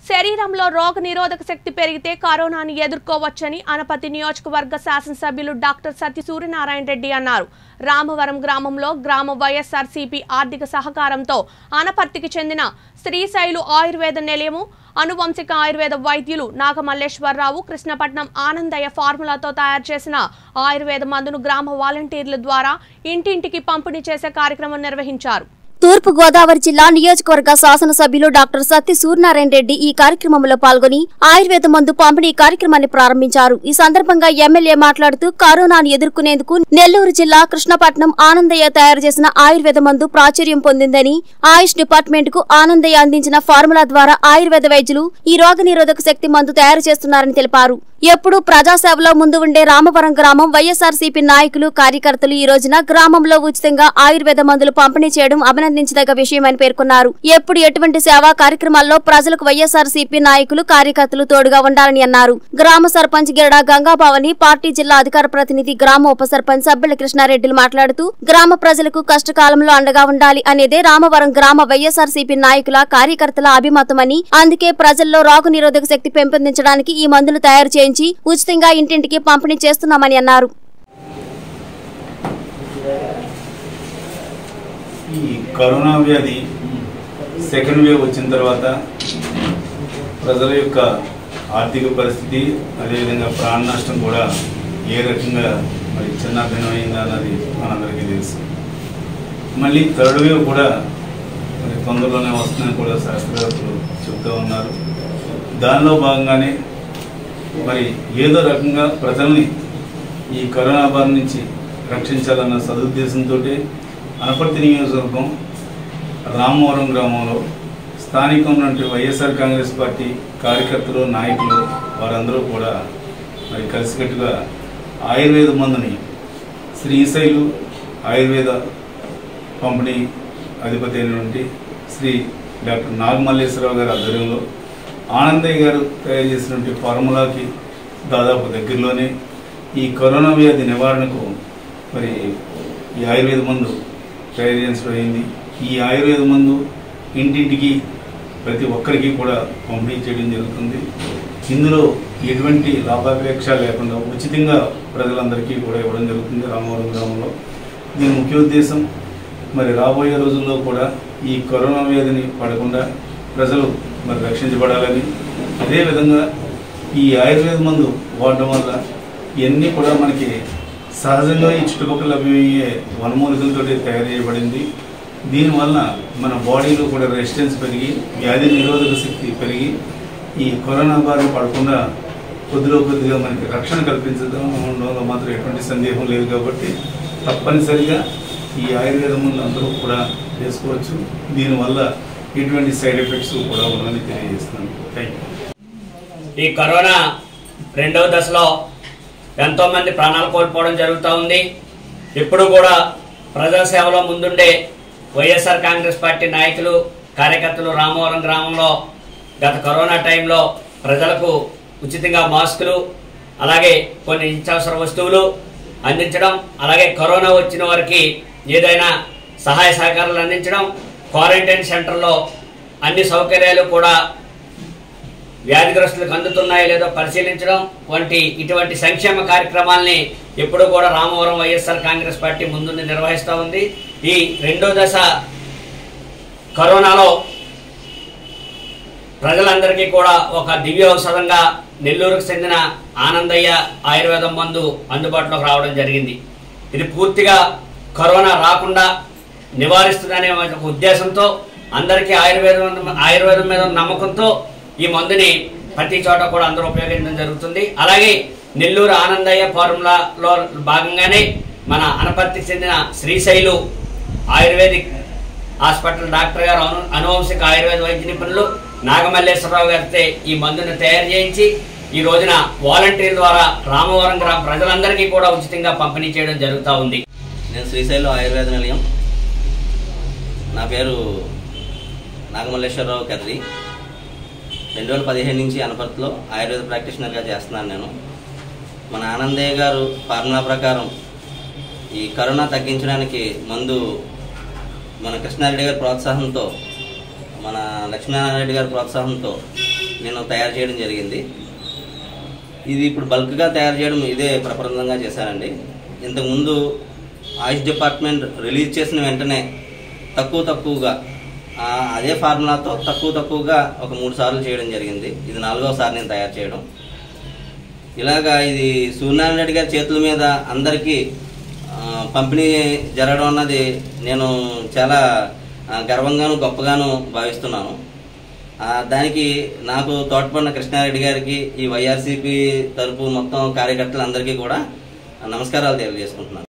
శరీరంలో రోగ నిరోధక శక్తి పెరిగితే కరోనాని ఎదుర్కోవచ్చని అనపతి నియోజకవర్గ శాసనసభ్యులు డాక్టర్ సత్య సూర్యనారాయణ రెడ్డి అన్నారు రామవరం గ్రామంలో గ్రామ వైఎస్ఆర్సీపీ ఆర్థిక సహకారంతో అనపర్తికి చెందిన శ్రీశైలు ఆయుర్వేద నిలయము అనువంశిక ఆయుర్వేద వైద్యులు నాగమల్లేశ్వరరావు కృష్ణపట్నం ఆనందయ్య ఫార్ములాతో తయారు చేసిన ఆయుర్వేద మందును గ్రామ వాలంటీర్ల ద్వారా ఇంటింటికి పంపిణీ చేసే కార్యక్రమం నిర్వహించారు తూర్పు గోదావరి జిల్లా నియోజకవర్గ శాసనసభ్యులు డాక్టర్ సత్తి సూర్యనారాయణ రెడ్డి ఈ కార్యక్రమంలో పాల్గొని ఆయుర్వేద మందు పంపిణీ కార్యక్రమాన్ని ప్రారంభించారు ఈ సందర్భంగా ఎమ్మెల్యే మాట్లాడుతూ కరోనాను ఎదుర్కొనేందుకు నెల్లూరు జిల్లా కృష్ణపట్నం ఆనందయ్య తయారు చేసిన ఆయుర్వేద మందు ప్రాచుర్యం పొందిందని ఆయుష్ డిపార్ట్మెంట్ కు ఆనందయ్య అందించిన ఫార్ములా ద్వారా ఆయుర్వేద వైద్యులు ఈ రోగ నిరోధక శక్తి మందు తయారు చేస్తున్నారని తెలిపారు ఎప్పుడూ ప్రజాసేవలో ముందు ఉండే రామవరం గ్రామం వైఎస్ఆర్సీపీ నాయకులు కార్యకర్తలు ఈ రోజున గ్రామంలో ఉచితంగా ఆయుర్వేద మందులు పంపిణీ చేయడం అభినందించదగ్గ విషయమని పేర్కొన్నారు ఎప్పుడు ఎటువంటి సేవా కార్యక్రమాల్లో ప్రజలకు వైఎస్ఆర్సీపీ నాయకులు కార్యకర్తలు తోడుగా ఉండాలని అన్నారు గ్రామ సర్పంచ్ గిరడా గంగాభావని పార్టీ జిల్లా అధికార ప్రతినిధి గ్రామ ఉప సర్పంచ్ సభ్యుల కృష్ణారెడ్డిలు మాట్లాడుతూ గ్రామ ప్రజలకు కష్టకాలంలో అండగా ఉండాలి అనేదే రామవరం గ్రామ వైఎస్ఆర్సీపీ నాయకుల కార్యకర్తల అభిమతమని అందుకే ప్రజల్లో రోగ నిరోధక శక్తి పెంపొందించడానికి ఈ మందులు తయారు చేయించి ఉచితంగా ఇంటింటికి పంపిణీ చేస్తున్నామని అన్నారు ఈ కరోనా వ్యాధి సెకండ్ వేవ్ వచ్చిన తర్వాత ప్రజల యొక్క ఆర్థిక పరిస్థితి అదేవిధంగా ప్రాణ నష్టం కూడా ఏ రకంగా మరి చిన్న భిన్నమైందా అన్నది మనందరికీ తెలుసు మళ్ళీ థర్డ్ వేవ్ కూడా మరి తొందరలోనే వస్తుందని కూడా శాస్త్రవేత్తలు చెప్తూ ఉన్నారు దానిలో భాగంగానే మరి ఏదో రకంగా ప్రజల్ని ఈ కరోనా బారి నుంచి రక్షించాలన్న సదుద్దేశంతో అనపర్తి నియోజకవర్గం రామవరం గ్రామంలో స్థానికంగా ఉన్నటువంటి వైఎస్ఆర్ కాంగ్రెస్ పార్టీ కార్యకర్తలు నాయకులు వారందరూ కూడా మరి కలిసికట్టుగా ఆయుర్వేద మందుని శ్రీశైలు ఆయుర్వేద పంపిణీ అధిపతి అయినటువంటి శ్రీ డాక్టర్ నాగమల్లేశ్వరరావు గారి ఆధ్వర్యంలో ఆనందయ్య గారు తయారు చేసినటువంటి ఫార్ములాకి దాదాపు దగ్గరలోనే ఈ కరోనా వ్యాధి నివారణకు మరి ఈ ఆయుర్వేద మందు తయారు చేయించడం అయింది ఈ ఆయుర్వేద మందు ఇంటింటికి ప్రతి ఒక్కరికి కూడా పంపిణీ చేయడం జరుగుతుంది ఇందులో ఎటువంటి లాభాపేక్ష లేకుండా ఉచితంగా ప్రజలందరికీ కూడా ఇవ్వడం జరుగుతుంది రామవరం గ్రామంలో దీని ముఖ్య ఉద్దేశం మరి రాబోయే రోజుల్లో కూడా ఈ కరోనా వ్యాధిని పడకుండా ప్రజలు మరి రక్షించబడాలని అదేవిధంగా ఈ ఆయుర్వేద మందు వాడడం వల్ల ఇవన్నీ కూడా మనకి సహజంగా ఈ చుట్టుపక్కల లభ్యమయ్యే వనమూలికలతో తయారు చేయబడింది దీనివల్ల మన బాడీలో కూడా రెసిస్టెన్స్ పెరిగి వ్యాధి నిరోధక శక్తి పెరిగి ఈ కరోనా బారిన పడకుండా కొద్దిలో కొద్దిగా మనకి రక్షణ కల్పించడం ఉండడంలో మాత్రం ఎటువంటి సందేహం లేదు కాబట్టి తప్పనిసరిగా ఈ ఆయుర్వేద మందు అందరూ కూడా వేసుకోవచ్చు దీనివల్ల ఎటువంటి సైడ్ ఎఫెక్ట్స్ కూడా ఉండవని తెలియజేస్తున్నాను థ్యాంక్ యూ ఈ కరోనా రెండవ దశలో ఎంతో మంది ప్రాణాలు కోల్పోవడం జరుగుతూ ఉంది ఇప్పుడు కూడా ప్రజాసేవలో ముందుండే వైఎస్ఆర్ కాంగ్రెస్ పార్టీ నాయకులు కార్యకర్తలు రామవరం గ్రామంలో గత కరోనా టైంలో ప్రజలకు ఉచితంగా మాస్కులు అలాగే కొన్ని నిత్యావసర వస్తువులు అందించడం అలాగే కరోనా వచ్చిన వారికి ఏదైనా సహాయ సహకారాలు అందించడం క్వారంటైన్ సెంటర్లో అన్ని సౌకర్యాలు కూడా వ్యాధిగ్రస్తులకు అందుతున్నాయో లేదో పరిశీలించడం వంటి ఇటువంటి సంక్షేమ కార్యక్రమాల్ని ఎప్పుడూ కూడా రామవరం వైఎస్ఆర్ కాంగ్రెస్ పార్టీ ముందుండి నిర్వహిస్తూ ఉంది ఈ రెండో దశ కరోనాలో ప్రజలందరికీ కూడా ఒక దివ్య ఔషధంగా నెల్లూరుకు చెందిన ఆనందయ్య ఆయుర్వేదం మందు అందుబాటులోకి రావడం జరిగింది ఇది పూర్తిగా కరోనా రాకుండా నివారిస్తుందనే ఒక ఉద్దేశంతో అందరికీ ఆయుర్వేదం ఆయుర్వేదం మీద ఉన్న నమ్మకంతో ఈ మందుని ప్రతి చోట కూడా అందరూ ఉపయోగించడం జరుగుతుంది అలాగే నెల్లూరు ఆనందయ్య ఫార్ములాలో భాగంగానే మన అనపర్తికి చెందిన శ్రీశైలు ఆయుర్వేదిక్ హాస్పిటల్ డాక్టర్ గారు అను అనువంశిక ఆయుర్వేద వైద్య నిపుణులు నాగమల్లేశ్వరరావు గారితో ఈ మందును తయారు చేయించి ఈ రోజున వాలంటీర్ ద్వారా రామవరం గ్రామ ప్రజలందరికీ కూడా ఉచితంగా పంపిణీ చేయడం జరుగుతూ ఉంది నేను శ్రీశైలం ఆయుర్వేద నిలయం నా పేరు నాగమల్లేశ్వరరావు కర్రి రెండు వేల పదిహేను నుంచి అనపర్తిలో ఆయుర్వేద ప్రాక్టీషనర్గా చేస్తున్నాను నేను మన ఆనందయ్య గారు ఫార్ములా ప్రకారం ఈ కరోనా తగ్గించడానికి మందు మన కృష్ణారెడ్డి గారి ప్రోత్సాహంతో మన లక్ష్మీనారాయణ రెడ్డి గారి ప్రోత్సాహంతో నేను తయారు చేయడం జరిగింది ఇది ఇప్పుడు బల్క్గా తయారు చేయడం ఇదే ప్రప్రదంగా చేశానండి ఇంతకుముందు ఆయుష్ డిపార్ట్మెంట్ రిలీజ్ చేసిన వెంటనే తక్కువ తక్కువగా ఆ, అదే ఫార్ములాతో తక్కువ తక్కువగా ఒక మూడు సార్లు చేయడం జరిగింది ఇది నాలుగోసారి నేను తయారు చేయడం ఇలాగా ఇది సూర్యనారాయణ రెడ్డి గారి చేతుల మీద అందరికీ ఆ, పంపిణీ జరగడం అన్నది నేను చాలా ఆ, గర్వంగాను గొప్పగాను భావిస్తున్నాను ఆ, దానికి నాకు తోడ్పడిన కృష్ణారెడ్డి గారికి ఈ వైఆర్సీపీ తరపు మొత్తం కార్యకర్తలందరికీ కూడా నమస్కారాలు తెలియజేసుకుంటున్నాను